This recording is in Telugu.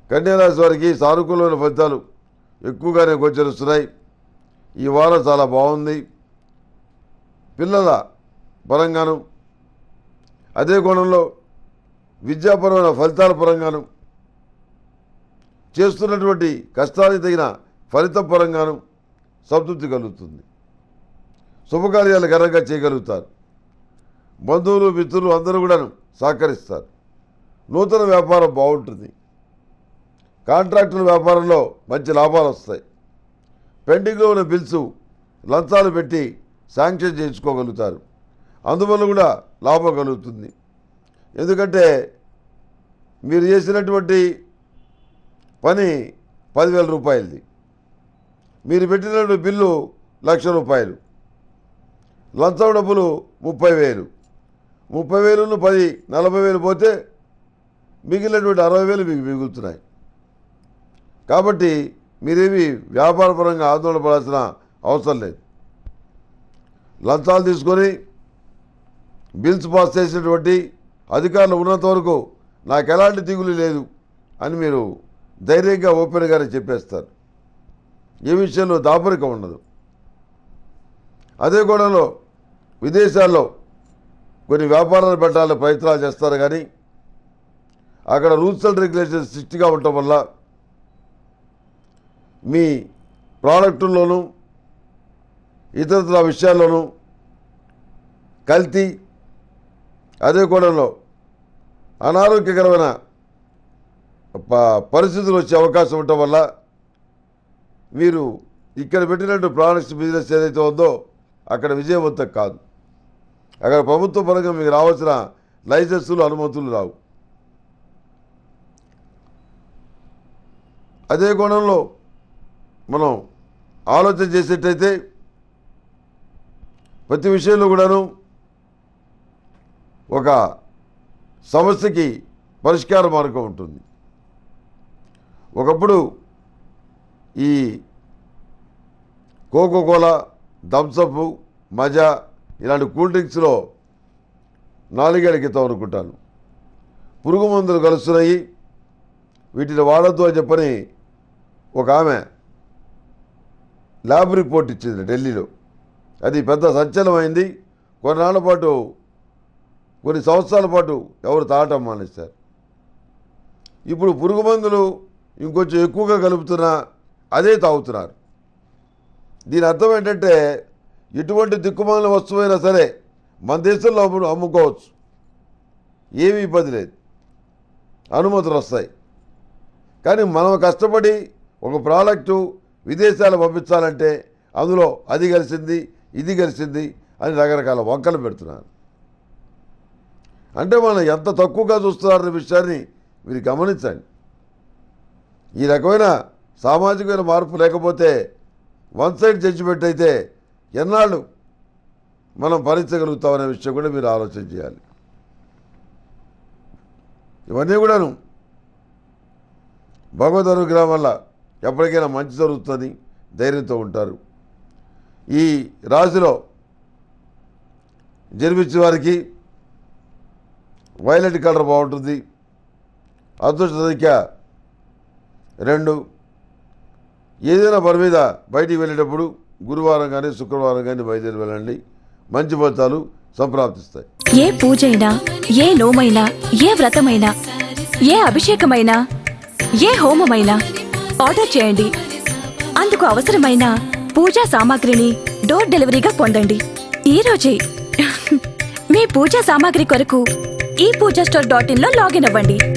కన్యారాశి వారికి సానుకూలమైన ఫలితాలు ఎక్కువగానే గోచరిస్తున్నాయి ఈ వారం చాలా బాగుంది పిల్లల పరంగాను అదే కోణంలో విద్యాపరమైన ఫలితాల పరంగాను చేస్తున్నటువంటి కష్టానికి తగిన ఫలితం పరంగాను సంతృప్తి కలుగుతుంది శుభకార్యాలు ఘనంగా చేయగలుగుతారు బంధువులు మిత్రులు అందరూ కూడాను సహకరిస్తారు నూతన వ్యాపారం బాగుంటుంది కాంట్రాక్టుల వ్యాపారంలో మంచి లాభాలు వస్తాయి పెండింగ్లో ఉన్న బిల్స్ లంచాలు పెట్టి శాంక్షన్ చేయించుకోగలుగుతారు అందువల్ల కూడా లాభం కలుగుతుంది ఎందుకంటే మీరు చేసినటువంటి పని పదివేల రూపాయలది మీరు పెట్టినటువంటి బిల్లు లక్ష రూపాయలు లంచం డబ్బులు ముప్పై వేలు ముప్పై వేలు పది నలభై వేలు పోతే మిగిలినటువంటి అరవై వేలు మీకు మిగులుతున్నాయి కాబట్టి మీరేమి వ్యాపారపరంగా ఆందోళన పడాల్సిన అవసరం లేదు లంచాలు తీసుకొని బిల్స్ పాస్ చేసినటువంటి అధికారులు ఉన్నంత వరకు నాకు ఎలాంటి దిగులు లేదు అని మీరు ధైర్యంగా ఓపెన్గానే చెప్పేస్తారు ఏ విషయంలో దాపరికం ఉండదు అదే గోడలో విదేశాల్లో కొన్ని వ్యాపారాలు పెట్టాలని ప్రయత్నాలు చేస్తారు కానీ అక్కడ రూల్స్ అండ్ రెగ్యులేషన్స్ స్ట్రిక్ట్గా ఉండటం వల్ల మీ ప్రోడక్టుల్లోనూ ఇతరత్ర విషయాల్లోనూ కల్తీ అదే కోణంలో అనారోగ్యకరమైన ప- పరిస్థితులు వచ్చే అవకాశం ఉండటం వల్ల మీరు ఇక్కడ పెట్టినట్టు ప్రోడక్ట్స్ బిజినెస్ ఏదైతే ఉందో అక్కడ విజయవంతం కాదు అక్కడ ప్రభుత్వ పరంగా మీకు రావాల్సిన లైసెన్సులు అనుమతులు రావు అదే కోణంలో మనం ఆలోచన చేసేటైతే ప్రతి విషయంలో కూడాను ఒక సమస్యకి పరిష్కార మార్గం ఉంటుంది ఒకప్పుడు ఈ కోకో కోలా థమ్సప్ మజా ఇలాంటి కూల్ డ్రింక్స్లో నాలుగేళ్ల క్రితం అనుకుంటాను పురుగు మందులు కలుస్తున్నాయి వీటిని వాడద్దు అని చెప్పని ఒక ఆమె ల్యాబ్ రిపోర్ట్ ఇచ్చింది ఢిల్లీలో అది పెద్ద సంచలనమైంది కొన్నాళ్ళ పాటు కొన్ని సంవత్సరాల పాటు ఎవరు తాగటం మానేశారు ఇప్పుడు పురుగు మందులు ఇంకొంచెం ఎక్కువగా కలుపుతున్నా అదే తాగుతున్నారు దీని అర్థం ఏంటంటే ఎటువంటి దిక్కుమాలిన వస్తువైనా సరే మన దేశంలో అమ్ము అమ్ముకోవచ్చు ఏమీ ఇబ్బంది లేదు అనుమతులు వస్తాయి కానీ మనం కష్టపడి ఒక ప్రోడక్టు విదేశాలు పంపించాలంటే అందులో అది కలిసింది ఇది కలిసింది అని రకరకాల వంకలు పెడుతున్నారు అంటే మనం ఎంత తక్కువగా చూస్తున్నారనే విషయాన్ని మీరు గమనించండి ఈ రకమైన సామాజికమైన మార్పు లేకపోతే వన్ సైడ్ జడ్జిమెంట్ అయితే ఎన్నాళ్ళు మనం భరించగలుగుతామనే విషయం కూడా మీరు ఆలోచన చేయాలి ఇవన్నీ కూడాను భగవద్ అనుగ్రహం వల్ల ఎప్పటికైనా మంచి జరుగుతుందని ధైర్యంతో ఉంటారు ఈ రాశిలో జన్మించిన వారికి వైలెట్ కలర్ బాగుంటుంది అదృష్ట సంఖ్య రెండు ఏదైనా పని మీద బయటికి వెళ్ళేటప్పుడు గురువారం కానీ శుక్రవారం కానీ బయలుదేరి వెళ్ళండి మంచి ఫలితాలు సంప్రాప్తిస్తాయి ఏ పూజైనా ఏ నోమైనా ఏ వ్రతమైనా ఏ అభిషేకమైనా ఏ హోమమైనా ఆర్డర్ చేయండి అందుకు అవసరమైన పూజా సామాగ్రిని డోర్ డెలివరీగా పొందండి ఈ రోజే మీ పూజా సామాగ్రి కొరకు ఈ పూజా స్టోర్ డాట్ ఇన్ లో లాగిన్ అవ్వండి